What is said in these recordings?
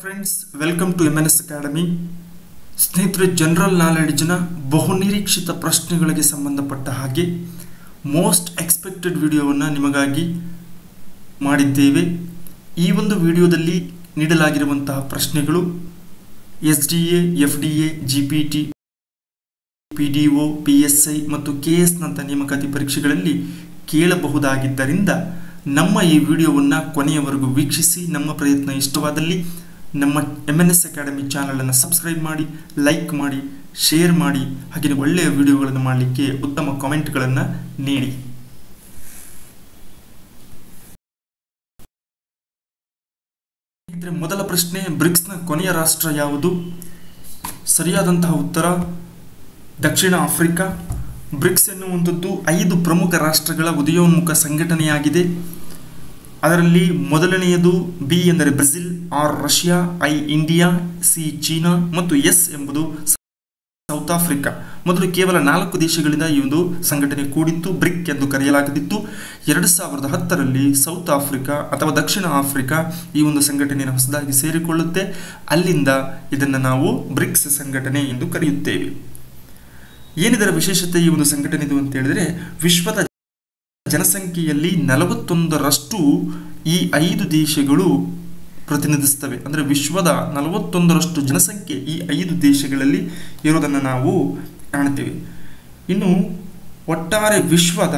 friends welcome to M N S academy ಸ್ನೇಹಿತರೆ general ನಾಲೆಡ್ಜ್ನ ಬಹುನಿರೀಕ್ಷಿತ ಪ್ರಶ್ನೆಗಳಿಗೆ ಸಂಬಂಧಪಟ್ಟ ಹಾಗೆ ಮೋಸ್ಟ್ ಎಕ್ಸ್ಪೆಕ್ಟೆಡ್ ವಿಡಿಯೋವನ್ನು ನಿಮಗಾಗಿ ಮಾಡಿದ್ದೇವೆ ಈ ಒಂದು ವಿಡಿಯೋದಲ್ಲಿ ನೀಡಲಾಗಿರುವಂತಹ ಪ್ರಶ್ನೆಗಳು S D A F D A G P T P D O P S I ಮತ್ತು ಕೆ ಎಸ್ನಂಥ ನೇಮಕಾತಿ ಪರೀಕ್ಷೆಗಳಲ್ಲಿ ಕೇಳಬಹುದಾಗಿದ್ದರಿಂದ ನಮ್ಮ ಈ ವಿಡಿಯೋವನ್ನು ಕೊನೆಯವರೆಗೂ ವೀಕ್ಷಿಸಿ ನಮ್ಮ ಪ್ರಯತ್ನ ಇಷ್ಟವಾದಲ್ಲಿ ನಮ್ಮ ಎಮ್ ಎನ್ ಎಸ್ ಅಕಾಡೆಮಿ ಚಾನಲನ್ನು ಸಬ್ಸ್ಕ್ರೈಬ್ ಮಾಡಿ ಲೈಕ್ ಮಾಡಿ ಶೇರ್ ಮಾಡಿ ಹಾಗೆಯೇ ಒಳ್ಳೆಯ ವಿಡಿಯೋಗಳನ್ನು ಮಾಡಲಿಕ್ಕೆ ಉತ್ತಮ ಕಾಮೆಂಟ್ಗಳನ್ನು ನೀಡಿ ಇದ್ರೆ ಮೊದಲ ಪ್ರಶ್ನೆ ಬ್ರಿಕ್ಸ್ನ ಕೊನೆಯ ರಾಷ್ಟ್ರ ಯಾವುದು ಸರಿಯಾದಂತಹ ಉತ್ತರ ದಕ್ಷಿಣ ಆಫ್ರಿಕಾ ಬ್ರಿಕ್ಸ್ ಎನ್ನುವಂಥದ್ದು ಐದು ಪ್ರಮುಖ ರಾಷ್ಟ್ರಗಳ ಉದಯೋನ್ಮುಖ ಸಂಘಟನೆಯಾಗಿದೆ ಅದರಲ್ಲಿ ಮೊದಲನೆಯದು ಬಿ ಎಂದರೆ Brazil R Russia I India C China ಮತ್ತು ಎಸ್ ಎಂಬುದು ಸೌತ್ ಆಫ್ರಿಕಾ ಮೊದಲು ಕೇವಲ ನಾಲ್ಕು ದೇಶಗಳಿಂದ ಈ ಒಂದು ಸಂಘಟನೆ ಕೂಡಿತ್ತು ಬ್ರಿಕ್ ಎಂದು ಕರೆಯಲಾಗುತ್ತಿತ್ತು ಎರಡು ಸಾವಿರದ ಹತ್ತರಲ್ಲಿ ಸೌತ್ ಆಫ್ರಿಕಾ ಅಥವಾ ದಕ್ಷಿಣ ಆಫ್ರಿಕಾ ಈ ಒಂದು ಸಂಘಟನೆಯನ್ನು ಹೊಸದಾಗಿ ಸೇರಿಕೊಳ್ಳುತ್ತೆ ಅಲ್ಲಿಂದ ಇದನ್ನು ನಾವು ಬ್ರಿಕ್ಸ್ ಸಂಘಟನೆ ಎಂದು ಕರೆಯುತ್ತೇವೆ ಏನಿದರ ವಿಶೇಷತೆ ಈ ಒಂದು ಸಂಘಟನೆದು ಅಂತ ಹೇಳಿದ್ರೆ ವಿಶ್ವದ ಜನಸಂಖ್ಯೆಯಲ್ಲಿ ನಲವತ್ತೊಂದರಷ್ಟು ಈ ಐದು ದೇಶಗಳು ಪ್ರತಿನಿಧಿಸ್ತವೆ ಅಂದರೆ ವಿಶ್ವದ ನಲವತ್ತೊಂದರಷ್ಟು ಜನಸಂಖ್ಯೆ ಈ ಐದು ದೇಶಗಳಲ್ಲಿ ಇರೋದನ್ನು ನಾವು ಕಾಣ್ತೇವೆ ಇನ್ನು ಒಟ್ಟಾರೆ ವಿಶ್ವದ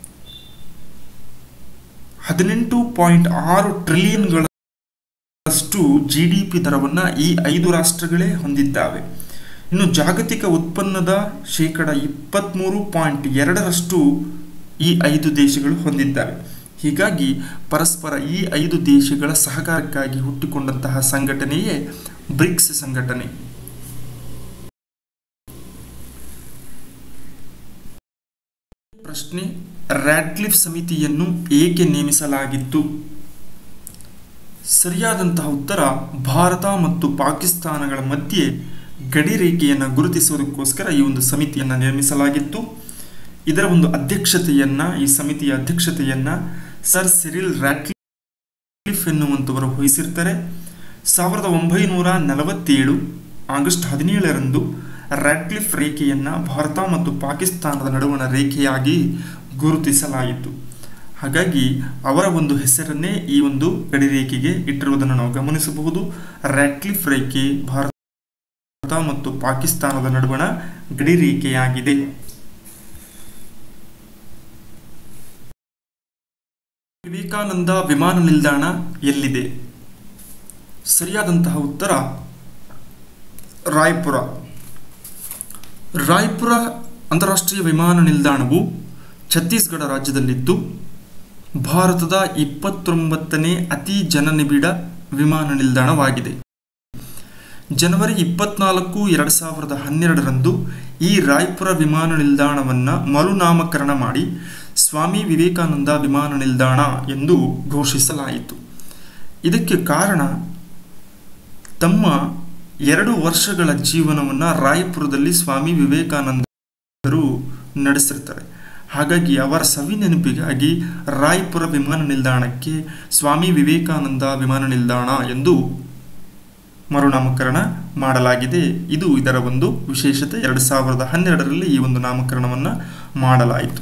ಹದಿನೆಂಟು ಪಾಯಿಂಟ್ ಆರು ಟ್ರಿಲಿಯನ್ಗಳಷ್ಟು ಜಿ ಡಿ ಪಿ ದರವನ್ನು ಈ ಐದು ರಾಷ್ಟ್ರಗಳೇ ಹೊಂದಿದ್ದಾವೆ ಇನ್ನು ಜಾಗತಿಕ ಉತ್ಪನ್ನದ ಶೇಕಡ ಇಪ್ಪತ್ತ್ಮೂರು ಪಾಯಿಂಟ್ ಎರಡರಷ್ಟು ಈ ಐದು ದೇಶಗಳು ಹೊಂದಿದ್ದಾವೆ ಹೀಗಾಗಿ ಪರಸ್ಪರ ಈ ಐದು ದೇಶಗಳ ಸಹಕಾರಕ್ಕಾಗಿ ಹುಟ್ಟಿಕೊಂಡಂತಹ ಸಂಘಟನೆಯೇ ಬ್ರಿಕ್ಸ್ ಸಂಘಟನೆ ಪ್ರಶ್ನೆ ರ್ಯಾಡ್ಕ್ಲಿಫ್ ಸಮಿತಿಯನ್ನು ಏಕೆ ನೇಮಿಸಲಾಗಿತ್ತು ಸರಿಯಾದಂತಹ ಉತ್ತರ ಭಾರತ ಮತ್ತು ಪಾಕಿಸ್ತಾನಗಳ ಮಧ್ಯೆ ಗಡಿ ರೇಖೆಯನ್ನು ಗುರುತಿಸುವುದಕ್ಕೋಸ್ಕರ ಈ ಒಂದು ಸಮಿತಿಯನ್ನು ನೇಮಿಸಲಾಗಿತ್ತು ಇದರ ಒಂದು ಅಧ್ಯಕ್ಷತೆಯನ್ನ ಈ ಸಮಿತಿಯ ಅಧ್ಯಕ್ಷತೆಯನ್ನ ಸರ್ ಸಿರಿಲ್ ರ್ಯಾಟ್ಲಿಫ್ ಎನ್ನುವಂಥವರು ವಹಿಸಿರ್ತಾರೆ ಸಾವಿರದ ಒಂಬೈನೂರ ನಲವತ್ತೇಳು ಆಗಸ್ಟ್ ಹದಿನೇಳರಂದು ರ್ಯಾಟ್ಲಿಫ್ ರೇಖೆಯನ್ನು ಭಾರತ ಮತ್ತು ಪಾಕಿಸ್ತಾನದ ನಡುವಣ ರೇಖೆಯಾಗಿ ಗುರುತಿಸಲಾಯಿತು ಹಾಗಾಗಿ ಅವರ ಒಂದು ಹೆಸರನ್ನೇ ಈ ಒಂದು ಗಡಿ ರೇಖೆಗೆ ಇಟ್ಟಿರುವುದನ್ನು ನಾವು ಗಮನಿಸಬಹುದು ರ್ಯಾಟ್ಲಿಫ್ ರೇಖೆ ಭಾರತ ಮತ್ತು ಪಾಕಿಸ್ತಾನದ ನಡುವಣ ಗಡಿ ರೇಖೆಯಾಗಿದೆ ವಿವೇಕಾನಂದ ವಿಮಾನ ನಿಲ್ದಾಣ ಎಲ್ಲಿದೆ ಸರಿಯಾದಂತಹ ಉತ್ತರ ರಾಯ್ಪುರ ರಾಯ್ಪುರ ಅಂತಾರಾಷ್ಟ್ರೀಯ ವಿಮಾನ ನಿಲ್ದಾಣವು ಛತ್ತೀಸ್ಗಢ ರಾಜ್ಯದಲ್ಲಿದ್ದು ಭಾರತದ ಇಪ್ಪತ್ತೊಂಬತ್ತನೇ ಅತಿ ಜನನಿಬಿಡ ವಿಮಾನ ನಿಲ್ದಾಣವಾಗಿದೆ ಜನವರಿ ಇಪ್ಪತ್ನಾಲ್ಕು ಎರಡು ಸಾವಿರದ ಹನ್ನೆರಡರಂದು ಈ ರಾಯ್ಪುರ ವಿಮಾನ ನಿಲ್ದಾಣವನ್ನು ಮರುನಾಮಕರಣ ಮಾಡಿ ಸ್ವಾಮಿ ವಿವೇಕಾನಂದ ವಿಮಾನ ನಿಲ್ದಾಣ ಎಂದು ಘೋಷಿಸಲಾಯಿತು ಇದಕ್ಕೆ ಕಾರಣ ತಮ್ಮ ಎರಡು ವರ್ಷಗಳ ಜೀವನವನ್ನು ರಾಯಪುರದಲ್ಲಿ ಸ್ವಾಮಿ ವಿವೇಕಾನಂದರು ನಡೆಸಿರ್ತಾರೆ ಹಾಗಾಗಿ ಅವರ ಸವಿ ನೆನಪಿಗಾಗಿ ರಾಯ್ಪುರ ವಿಮಾನ ನಿಲ್ದಾಣಕ್ಕೆ ಸ್ವಾಮಿ ವಿವೇಕಾನಂದ ವಿಮಾನ ನಿಲ್ದಾಣ ಎಂದು ಮರುನಾಮಕರಣ ಮಾಡಲಾಗಿದೆ ಇದು ಇದರ ಒಂದು ವಿಶೇಷತೆ ಎರಡು ಸಾವಿರದ ಹನ್ನೆರಡರಲ್ಲಿ ಈ ಒಂದು ನಾಮಕರಣವನ್ನು ಮಾಡಲಾಯಿತು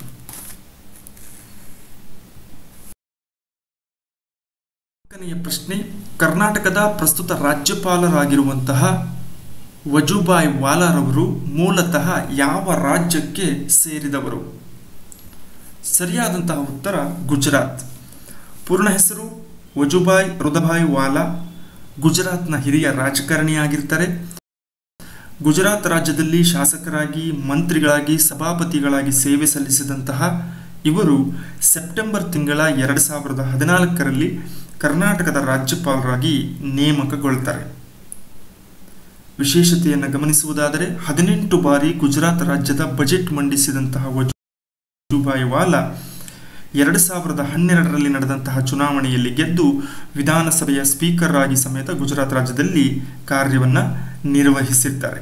ನಾಲ್ಕನೆಯ ಪ್ರಶ್ನೆ ಕರ್ನಾಟಕದ ಪ್ರಸ್ತುತ ರಾಜ್ಯಪಾಲರಾಗಿರುವಂತಹ ವಜುಭಾಯ್ ವಾಲಾರವರು ಮೂಲತಃ ಯಾವ ರಾಜ್ಯಕ್ಕೆ ಸೇರಿದವರು ಸರಿಯಾದಂತಹ ಉತ್ತರ ಗುಜರಾತ್ ಪೂರ್ಣ ಹೆಸರು ವಜುಭಾಯ್ ರುದಭಾಯ್ ವಾಲಾ ಗುಜರಾತ್ನ ಹಿರಿಯ ರಾಜಕಾರಣಿಯಾಗಿರ್ತಾರೆ ಗುಜರಾತ್ ರಾಜ್ಯದಲ್ಲಿ ಶಾಸಕರಾಗಿ ಮಂತ್ರಿಗಳಾಗಿ ಸಭಾಪತಿಗಳಾಗಿ ಸೇವೆ ಸಲ್ಲಿಸಿದಂತಹ ಇವರು ಸೆಪ್ಟೆಂಬರ್ ತಿಂಗಳ ಎರಡು ಸಾವಿರದ ಹದಿನಾಲ್ಕರಲ್ಲಿ ಕರ್ನಾಟಕದ ರಾಜ್ಯಪಾಲರಾಗಿ ನೇಮಕಗೊಳ್ತಾರೆ ವಿಶೇಷತೆಯನ್ನು ಗಮನಿಸುವುದಾದರೆ ಹದಿನೆಂಟು ಬಾರಿ ಗುಜರಾತ್ ರಾಜ್ಯದ ಬಜೆಟ್ ಮಂಡಿಸಿದಂತಹ ವಜುಭಾಯ್ ವಾಲಾ ಎರಡು ಸಾವಿರದ ಹನ್ನೆರಡರಲ್ಲಿ ನಡೆದಂತಹ ಚುನಾವಣೆಯಲ್ಲಿ ಗೆದ್ದು ವಿಧಾನಸಭೆಯ ಸ್ಪೀಕರ್ ಆಗಿ ಸಮೇತ ಗುಜರಾತ್ ರಾಜ್ಯದಲ್ಲಿ ಕಾರ್ಯವನ್ನು ನಿರ್ವಹಿಸಿದ್ದಾರೆ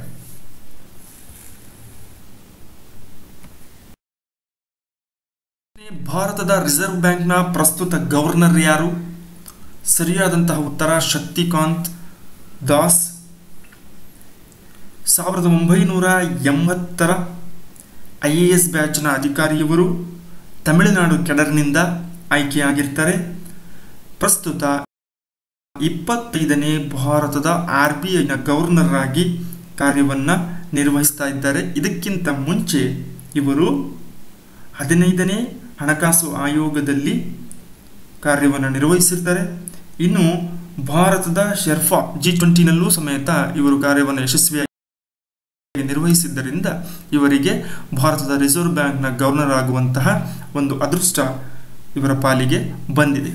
ಭಾರತದ ರಿಸರ್ವ್ ಬ್ಯಾಂಕ್ನ ಪ್ರಸ್ತುತ ಗವರ್ನರ್ ಯಾರು ಸರಿಯಾದಂತಹ ಉತ್ತರ ಶಕ್ತಿಕಾಂತ್ ದಾಸ್ ಸಾವಿರದ ಒಂಬೈನೂರ ಎಂಬತ್ತರ ಐ ಎ ಎಸ್ ಬ್ಯಾಚ್ನ ಅಧಿಕಾರಿಯವರು ತಮಿಳುನಾಡು ಕೆಡರ್ನಿಂದ ಆಯ್ಕೆಯಾಗಿರ್ತಾರೆ ಪ್ರಸ್ತುತ ಇಪ್ಪತ್ತೈದನೇ ಭಾರತದ ಆರ್ ಬಿ ಐನ ಗವರ್ನರ್ ಆಗಿ ಕಾರ್ಯವನ್ನು ನಿರ್ವಹಿಸ್ತಾ ಇದ್ದಾರೆ ಇದಕ್ಕಿಂತ ಮುಂಚೆ ಇವರು ಹದಿನೈದನೇ ಹಣಕಾಸು ಆಯೋಗದಲ್ಲಿ ಕಾರ್ಯವನ್ನು ನಿರ್ವಹಿಸಿರ್ತಾರೆ ಇನ್ನು ಭಾರತದ ಶೆರ್ಫಾ ಜಿ ಟ್ವೆಂಟಿನಲ್ಲೂ ಸಮೇತ ಇವರು ಕಾರ್ಯವನ್ನು ಯಶಸ್ವಿಯಾಗಿ ನಿರ್ವಹಿಸಿದ್ದರಿಂದ ಇವರಿಗೆ ಭಾರತದ ರಿಸರ್ವ್ ಬ್ಯಾಂಕ್ನ ಗವರ್ನರ್ ಆಗುವಂತಹ ಒಂದು ಅದೃಷ್ಟ ಇವರ ಪಾಲಿಗೆ ಬಂದಿದೆ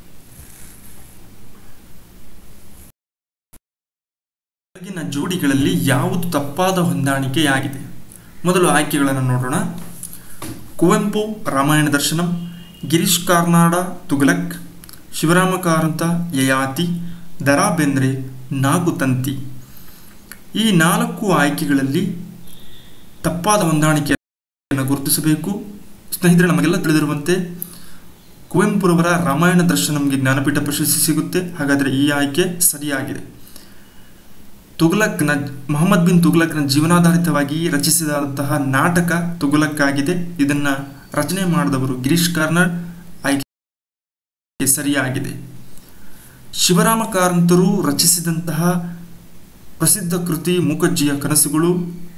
ಕೆಳಗಿನ ಜೋಡಿಗಳಲ್ಲಿ ಯಾವುದು ತಪ್ಪಾದ ಹೊಂದಾಣಿಕೆಯಾಗಿದೆ ಮೊದಲು ಆಯ್ಕೆಗಳನ್ನು ನೋಡೋಣ ಕುವೆಂಪು ರಾಮಾಯಣ ದರ್ಶನಂ ಗಿರೀಶ್ ಕಾರ್ನಾಡ ತುಗಲಕ್ ಶಿವರಾಮ ಕಾರಂತ ಯಯಾತಿ ದರಾ ಬೇಂದ್ರೆ ನಾಗುತಂತಿ ಈ ನಾಲ್ಕು ಆಯ್ಕೆಗಳಲ್ಲಿ ತಪ್ಪಾದ ಹೊಂದಾಣಿಕೆಯನ್ನು ಗುರುತಿಸಬೇಕು ಸ್ನೇಹಿತರೆ ನಮಗೆಲ್ಲ ತಿಳಿದಿರುವಂತೆ ಕುವೆಂಪುರವರ ರಾಮಾಯಣ ದರ್ಶನಂಗೆ ಜ್ಞಾನಪೀಠ ಪ್ರಶಸ್ತಿ ಸಿಗುತ್ತೆ ಹಾಗಾದರೆ ಈ ಆಯ್ಕೆ ಸರಿಯಾಗಿದೆ ತುಘಲಕ್ನ ಮೊಹಮ್ಮದ್ ಬಿನ್ ತುಘಲಕ್ನ ಜೀವನಾಧಾರಿತವಾಗಿ ರಚಿಸಿದಂತಹ ನಾಟಕ ತುಘಲಕ್ ಆಗಿದೆ ಇದನ್ನ ರಚನೆ ಮಾಡಿದವರು ಗಿರೀಶ್ ಕಾರ್ನಾಡ್ ಆಯ್ಕೆ ಸರಿಯಾಗಿದೆ ಶಿವರಾಮ ಕಾರಂತರು ರಚಿಸಿದಂತಹ ಪ್ರಸಿದ್ಧ ಕೃತಿ ಮೂಕಜ್ಜಿಯ ಕನಸುಗಳು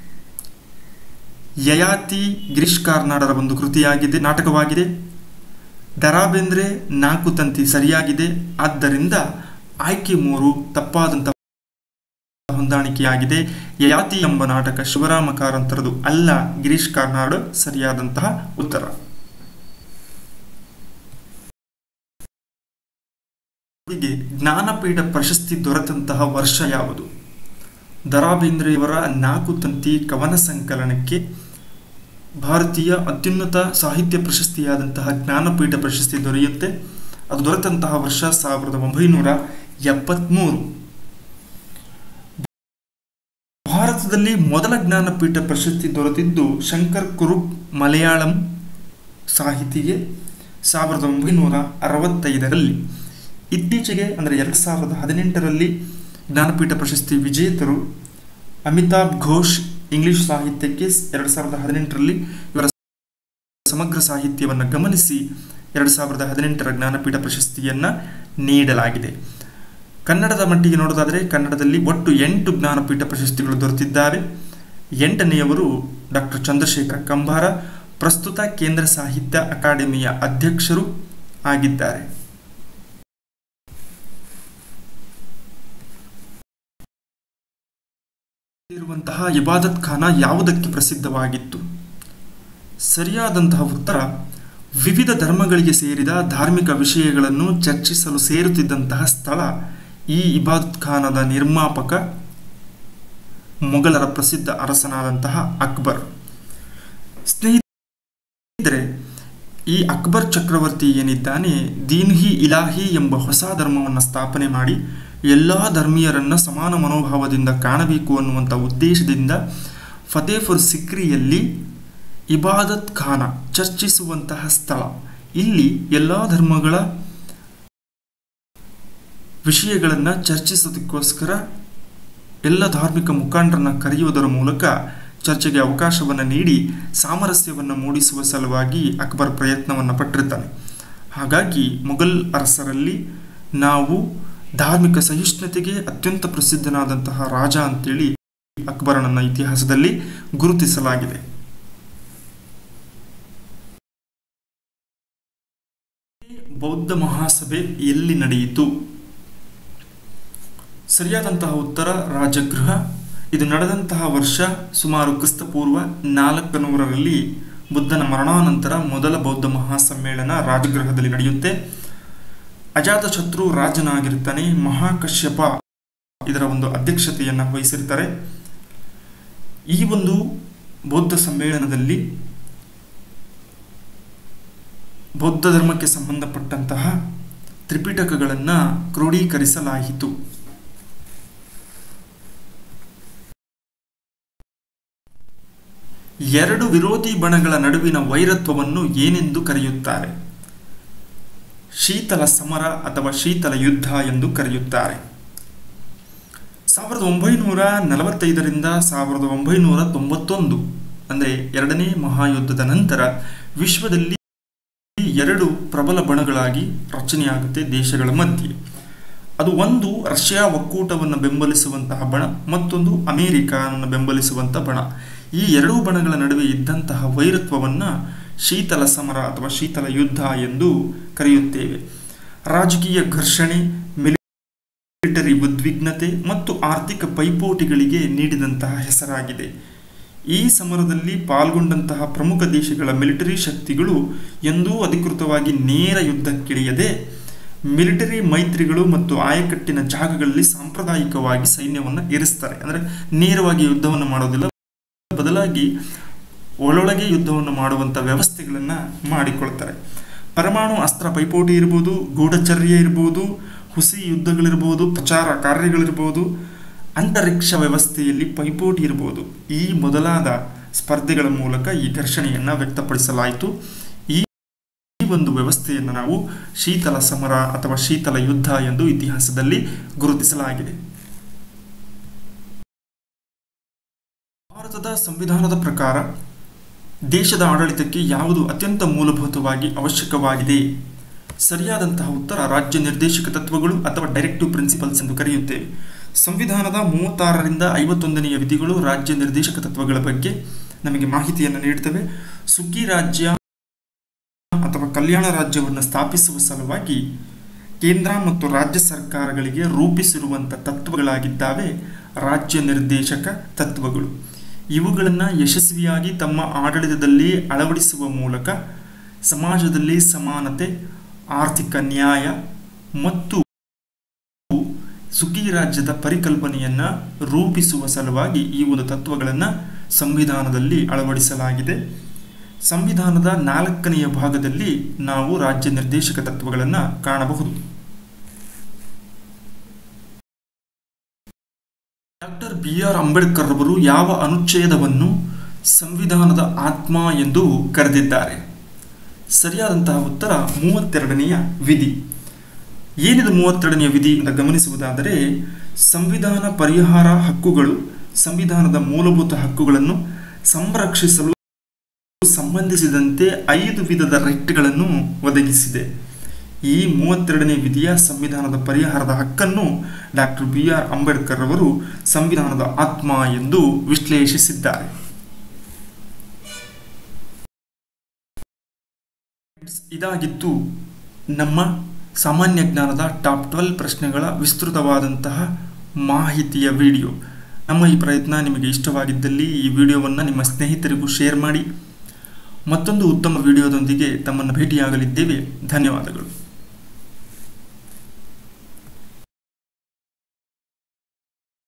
ಯಯಾತಿ ಗಿರೀಶ್ ಕಾರ್ನಾಡರ ಒಂದು ಕೃತಿಯಾಗಿದೆ ನಾಟಕವಾಗಿದೆ ದರಾ ಬೇಂದ್ರೆ ನಾಲ್ಕು ತಂತಿ ಸರಿಯಾಗಿದೆ ಆದ್ದರಿಂದ ಆಯ್ಕೆ ಮೂರು ತಪ್ಪಾದಂತಹ ಹೊಂದಾಣಿಕೆಯಾಗಿದೆ ಯಯಾತಿ ಎಂಬ ನಾಟಕ ಶಿವರಾಮ ಕಾರಂತರದು ಅಲ್ಲ ಗಿರೀಶ್ ಕಾರ್ನಾಡ್ ಸರಿಯಾದಂತಹ ಉತ್ತರ ಹೀಗೆ ಜ್ಞಾನಪೀಠ ಪ್ರಶಸ್ತಿ ದೊರೆತಂತಹ ವರ್ಷ ಯಾವುದು ದರಾ ಬೇಂದ್ರೆಯವರ ನಾಲ್ಕು ತಂತಿ ಕವನ ಸಂಕಲನಕ್ಕೆ ಭಾರತೀಯ ಅತ್ಯುನ್ನತ ಸಾಹಿತ್ಯ ಪ್ರಶಸ್ತಿಯಾದಂತಹ ಜ್ಞಾನಪೀಠ ಪ್ರಶಸ್ತಿ ದೊರೆಯುತ್ತೆ ಅದು ದೊರೆತಂತಹ ವರ್ಷ ಸಾವಿರದ ಒಂಬೈನೂರ ಎಪ್ಪತ್ತ್ಮೂರು ಭಾರತದಲ್ಲಿ ಮೊದಲ ಜ್ಞಾನಪೀಠ ಪ್ರಶಸ್ತಿ ದೊರೆತಿದ್ದು ಶಂಕರ್ ಕುರುಪ್ ಮಲಯಾಳಂ ಸಾಹಿತಿಗೆ ಸಾವಿರದ ಒಂಬೈನೂರ ಅರವತ್ತೈದರಲ್ಲಿ ಇತ್ತೀಚೆಗೆ ಅಂದರೆ ಎರಡು ಸಾವಿರದ ಹದಿನೆಂಟರಲ್ಲಿ ಜ್ಞಾನಪೀಠ ಪ್ರಶಸ್ತಿ ವಿಜೇತರು ಅಮಿತಾಬ್ ಘೋಷ್ ಇಂಗ್ಲಿಷ್ ಸಾಹಿತ್ಯಕ್ಕೆ ಎರಡು ಸಾವಿರದ ಹದಿನೆಂಟರಲ್ಲಿ ಇವರ ಸಮಗ್ರ ಸಾಹಿತ್ಯವನ್ನು ಗಮನಿಸಿ ಎರಡು ಸಾವಿರದ ಹದಿನೆಂಟರ ಜ್ಞಾನಪೀಠ ಪ್ರಶಸ್ತಿಯನ್ನು ನೀಡಲಾಗಿದೆ ಕನ್ನಡದ ಮಟ್ಟಿಗೆ ನೋಡೋದಾದರೆ ಕನ್ನಡದಲ್ಲಿ ಒಟ್ಟು ಎಂಟು ಜ್ಞಾನಪೀಠ ಪ್ರಶಸ್ತಿಗಳು ದೊರೆತಿದ್ದಾರೆ ಎಂಟನೆಯವರು ಡಾಕ್ಟರ್ ಚಂದ್ರಶೇಖರ ಕಂಬಾರ ಪ್ರಸ್ತುತ ಕೇಂದ್ರ ಸಾಹಿತ್ಯ ಅಕಾಡೆಮಿಯ ಅಧ್ಯಕ್ಷರು ಆಗಿದ್ದಾರೆ ಇರುವಂತಹ ಇಬಾದತ್ ಖಾನ ಯಾವುದಕ್ಕೆ ಪ್ರಸಿದ್ಧವಾಗಿತ್ತು ಸರಿಯಾದಂತಹ ಉತ್ತರ ವಿವಿಧ ಧರ್ಮಗಳಿಗೆ ಸೇರಿದ ಧಾರ್ಮಿಕ ವಿಷಯಗಳನ್ನು ಚರ್ಚಿಸಲು ಸೇರುತ್ತಿದ್ದಂತಹ ಸ್ಥಳ ಈ ಇಬಾದತ್ ಖಾನದ ನಿರ್ಮಾಪಕ ಮೊಘಲರ ಪ್ರಸಿದ್ಧ ಅರಸನಾದಂತಹ ಅಕ್ಬರ್ ಸ್ನೇಹಿತರೆ ಈ ಅಕ್ಬರ್ ಚಕ್ರವರ್ತಿ ಏನಿದ್ದಾನೆ ದೀನ್ ಹಿ ಇಲಾಹಿ ಎಂಬ ಹೊಸ ಧರ್ಮವನ್ನು ಸ್ಥಾಪನೆ ಮಾಡಿ ಎಲ್ಲ ಧರ್ಮೀಯರನ್ನು ಸಮಾನ ಮನೋಭಾವದಿಂದ ಕಾಣಬೇಕು ಅನ್ನುವಂಥ ಉದ್ದೇಶದಿಂದ ಫತೇಪುರ್ ಸಿಕ್ರಿಯಲ್ಲಿ ಇಬಾದತ್ ಖಾನ ಚರ್ಚಿಸುವಂತಹ ಸ್ಥಳ ಇಲ್ಲಿ ಎಲ್ಲ ಧರ್ಮಗಳ ವಿಷಯಗಳನ್ನು ಚರ್ಚಿಸೋದಕ್ಕೋಸ್ಕರ ಎಲ್ಲ ಧಾರ್ಮಿಕ ಮುಖಂಡರನ್ನ ಕರೆಯುವುದರ ಮೂಲಕ ಚರ್ಚೆಗೆ ಅವಕಾಶವನ್ನು ನೀಡಿ ಸಾಮರಸ್ಯವನ್ನು ಮೂಡಿಸುವ ಸಲುವಾಗಿ ಅಕ್ಬರ್ ಪ್ರಯತ್ನವನ್ನು ಪಟ್ಟಿರ್ತಾನೆ ಹಾಗಾಗಿ ಮೊಘಲ್ ಅರಸರಲ್ಲಿ ನಾವು ಧಾರ್ಮಿಕ ಸಹಿಷ್ಣುತೆಗೆ ಅತ್ಯಂತ ಪ್ರಸಿದ್ಧನಾದಂತಹ ರಾಜ ಅಂತೇಳಿ ಅಕ್ಬರನನ್ನ ಇತಿಹಾಸದಲ್ಲಿ ಗುರುತಿಸಲಾಗಿದೆ ಬೌದ್ಧ ಮಹಾಸಭೆ ಎಲ್ಲಿ ನಡೆಯಿತು ಸರಿಯಾದಂತಹ ಉತ್ತರ ರಾಜಗೃಹ ಇದು ನಡೆದಂತಹ ವರ್ಷ ಸುಮಾರು ಕ್ರಿಸ್ತಪೂರ್ವ ನಾಲ್ಕು ನೂರರಲ್ಲಿ ಬುದ್ಧನ ಮರಣಾನಂತರ ಮೊದಲ ಬೌದ್ಧ ಮಹಾಸಮ್ಮೇಳನ ರಾಜಗೃಹದಲ್ಲಿ ನಡೆಯುತ್ತೆ ಅಜಾತಶತ್ರು ರಾಜನಾಗಿರ್ತಾನೆ ಮಹಾಕಶ್ಯಪ ಇದರ ಒಂದು ಅಧ್ಯಕ್ಷತೆಯನ್ನು ವಹಿಸಿರ್ತಾರೆ ಈ ಒಂದು ಬೌದ್ಧ ಸಮ್ಮೇಳನದಲ್ಲಿ ಬೌದ್ಧ ಧರ್ಮಕ್ಕೆ ಸಂಬಂಧಪಟ್ಟಂತಹ ತ್ರಿಪಿಟಕಗಳನ್ನು ಕ್ರೋಢೀಕರಿಸಲಾಯಿತು ಎರಡು ವಿರೋಧಿ ಬಣಗಳ ನಡುವಿನ ವೈರತ್ವವನ್ನು ಏನೆಂದು ಕರೆಯುತ್ತಾರೆ ಶೀತಲ ಸಮರ ಅಥವಾ ಶೀತಲ ಯುದ್ಧ ಎಂದು ಕರೆಯುತ್ತಾರೆ ಸಾವಿರದ ಒಂಬೈನೂರ ನಲವತ್ತೈದರಿಂದ ಸಾವಿರದ ಒಂಬೈನೂರ ತೊಂಬತ್ತೊಂದು ಅಂದರೆ ಎರಡನೇ ಮಹಾಯುದ್ಧದ ನಂತರ ವಿಶ್ವದಲ್ಲಿ ಎರಡು ಪ್ರಬಲ ಬಣಗಳಾಗಿ ರಚನೆಯಾಗುತ್ತೆ ದೇಶಗಳ ಮಧ್ಯೆ ಅದು ಒಂದು ರಷ್ಯಾ ಒಕ್ಕೂಟವನ್ನು ಬೆಂಬಲಿಸುವಂತಹ ಬಣ ಮತ್ತೊಂದು ಅಮೆರಿಕವನ್ನು ಬೆಂಬಲಿಸುವಂತಹ ಬಣ ಈ ಎರಡೂ ಬಣಗಳ ನಡುವೆ ಇದ್ದಂತಹ ವೈರತ್ವವನ್ನು ಶೀತಲ ಸಮರ ಅಥವಾ ಶೀತಲ ಯುದ್ಧ ಎಂದು ಕರೆಯುತ್ತೇವೆ ರಾಜಕೀಯ ಘರ್ಷಣೆ ಮಿಲಿಟರಿ ಉದ್ವಿಗ್ನತೆ ಮತ್ತು ಆರ್ಥಿಕ ಪೈಪೋಟಿಗಳಿಗೆ ನೀಡಿದಂತಹ ಹೆಸರಾಗಿದೆ ಈ ಸಮರದಲ್ಲಿ ಪಾಲ್ಗೊಂಡಂತಹ ಪ್ರಮುಖ ದೇಶಗಳ ಮಿಲಿಟರಿ ಶಕ್ತಿಗಳು ಎಂದೂ ಅಧಿಕೃತವಾಗಿ ನೇರ ಯುದ್ಧಕ್ಕಿಳಿಯದೆ ಮಿಲಿಟರಿ ಮೈತ್ರಿಗಳು ಮತ್ತು ಆಯಕಟ್ಟಿನ ಜಾಗಗಳಲ್ಲಿ ಸಾಂಪ್ರದಾಯಿಕವಾಗಿ ಸೈನ್ಯವನ್ನು ಇರಿಸ್ತಾರೆ ಅಂದರೆ ನೇರವಾಗಿ ಯುದ್ಧವನ್ನು ಮಾಡೋದಿಲ್ಲ ಬದಲಾಗಿ ಒಳೊಳಗೆ ಯುದ್ಧವನ್ನು ಮಾಡುವಂಥ ವ್ಯವಸ್ಥೆಗಳನ್ನು ಮಾಡಿಕೊಳ್ತಾರೆ ಪರಮಾಣು ಅಸ್ತ್ರ ಪೈಪೋಟಿ ಇರ್ಬೋದು ಗೂಢಚರ್ಯ ಇರ್ಬೋದು ಹುಸಿ ಯುದ್ಧಗಳಿರ್ಬೋದು ಪ್ರಚಾರ ಕಾರ್ಯಗಳಿರ್ಬೋದು ಅಂತರಿಕ್ಷ ವ್ಯವಸ್ಥೆಯಲ್ಲಿ ಪೈಪೋಟಿ ಇರ್ಬೋದು ಈ ಮೊದಲಾದ ಸ್ಪರ್ಧೆಗಳ ಮೂಲಕ ಈ ಘರ್ಷಣೆಯನ್ನು ವ್ಯಕ್ತಪಡಿಸಲಾಯಿತು ಈ ಒಂದು ವ್ಯವಸ್ಥೆಯನ್ನು ನಾವು ಶೀತಲ ಸಮರ ಅಥವಾ ಶೀತಲ ಯುದ್ಧ ಎಂದು ಇತಿಹಾಸದಲ್ಲಿ ಗುರುತಿಸಲಾಗಿದೆ ಭಾರತದ ಸಂವಿಧಾನದ ಪ್ರಕಾರ ದೇಶದ ಆಡಳಿತಕ್ಕೆ ಯಾವುದು ಅತ್ಯಂತ ಮೂಲಭೂತವಾಗಿ ಅವಶ್ಯಕವಾಗಿದೆ ಸರಿಯಾದಂತಹ ಉತ್ತರ ರಾಜ್ಯ ನಿರ್ದೇಶಕ ತತ್ವಗಳು ಅಥವಾ ಡೈರೆಕ್ಟಿವ್ ಪ್ರಿನ್ಸಿಪಲ್ಸ್ ಎಂದು ಕರೆಯುತ್ತೇವೆ ಸಂವಿಧಾನದ ಮೂವತ್ತಾರರಿಂದ ಐವತ್ತೊಂದನೆಯ ವಿಧಿಗಳು ರಾಜ್ಯ ನಿರ್ದೇಶಕ ತತ್ವಗಳ ಬಗ್ಗೆ ನಮಗೆ ಮಾಹಿತಿಯನ್ನು ನೀಡುತ್ತವೆ ಸುಗ್ಗಿ ರಾಜ್ಯ ಅಥವಾ ಕಲ್ಯಾಣ ರಾಜ್ಯವನ್ನು ಸ್ಥಾಪಿಸುವ ಸಲುವಾಗಿ ಕೇಂದ್ರ ಮತ್ತು ರಾಜ್ಯ ಸರ್ಕಾರಗಳಿಗೆ ರೂಪಿಸಿರುವಂಥ ತತ್ವಗಳಾಗಿದ್ದಾವೆ ರಾಜ್ಯ ನಿರ್ದೇಶಕ ತತ್ವಗಳು ಇವುಗಳನ್ನು ಯಶಸ್ವಿಯಾಗಿ ತಮ್ಮ ಆಡಳಿತದಲ್ಲಿ ಅಳವಡಿಸುವ ಮೂಲಕ ಸಮಾಜದಲ್ಲಿ ಸಮಾನತೆ ಆರ್ಥಿಕ ನ್ಯಾಯ ಮತ್ತು ಸುಗ್ಗಿ ರಾಜ್ಯದ ಪರಿಕಲ್ಪನೆಯನ್ನು ರೂಪಿಸುವ ಸಲುವಾಗಿ ಈ ಒಂದು ತತ್ವಗಳನ್ನು ಸಂವಿಧಾನದಲ್ಲಿ ಅಳವಡಿಸಲಾಗಿದೆ ಸಂವಿಧಾನದ ನಾಲ್ಕನೆಯ ಭಾಗದಲ್ಲಿ ನಾವು ರಾಜ್ಯ ನಿರ್ದೇಶಕ ತತ್ವಗಳನ್ನು ಕಾಣಬಹುದು ಡಾಕ್ಟರ್ ಬಿ ಆರ್ ಅಂಬೇಡ್ಕರ್ ಅವರು ಯಾವ ಅನುಚ್ಛೇದವನ್ನು ಸಂವಿಧಾನದ ಆತ್ಮ ಎಂದು ಕರೆದಿದ್ದಾರೆ ಸರಿಯಾದಂತಹ ಉತ್ತರ ಮೂವತ್ತೆರಡನೆಯ ವಿಧಿ ಏನಿದು ಮೂವತ್ತೆರಡನೆಯ ವಿಧಿ ಅಂತ ಗಮನಿಸುವುದಾದರೆ ಸಂವಿಧಾನ ಪರಿಹಾರ ಹಕ್ಕುಗಳು ಸಂವಿಧಾನದ ಮೂಲಭೂತ ಹಕ್ಕುಗಳನ್ನು ಸಂರಕ್ಷಿಸಲು ಸಂಬಂಧಿಸಿದಂತೆ ಐದು ವಿಧದ ರೈಟ್ಗಳನ್ನು ಒದಗಿಸಿದೆ ಈ ಮೂವತ್ತೆರಡನೇ ವಿಧಿಯ ಸಂವಿಧಾನದ ಪರಿಹಾರದ ಹಕ್ಕನ್ನು ಡಾಕ್ಟರ್ ಬಿ ಆರ್ ಅಂಬೇಡ್ಕರ್ ಅವರು ಸಂವಿಧಾನದ ಆತ್ಮ ಎಂದು ವಿಶ್ಲೇಷಿಸಿದ್ದಾರೆ ಇದಾಗಿತ್ತು ನಮ್ಮ ಸಾಮಾನ್ಯ ಜ್ಞಾನದ ಟಾಪ್ ಟ್ವೆಲ್ ಪ್ರಶ್ನೆಗಳ ವಿಸ್ತೃತವಾದಂತಹ ಮಾಹಿತಿಯ ವಿಡಿಯೋ ನಮ್ಮ ಈ ಪ್ರಯತ್ನ ನಿಮಗೆ ಇಷ್ಟವಾಗಿದ್ದಲ್ಲಿ ಈ ವಿಡಿಯೋವನ್ನು ನಿಮ್ಮ ಸ್ನೇಹಿತರಿಗೂ ಶೇರ್ ಮಾಡಿ ಮತ್ತೊಂದು ಉತ್ತಮ ವಿಡಿಯೋದೊಂದಿಗೆ ತಮ್ಮನ್ನು ಭೇಟಿಯಾಗಲಿದ್ದೇವೆ ಧನ್ಯವಾದಗಳು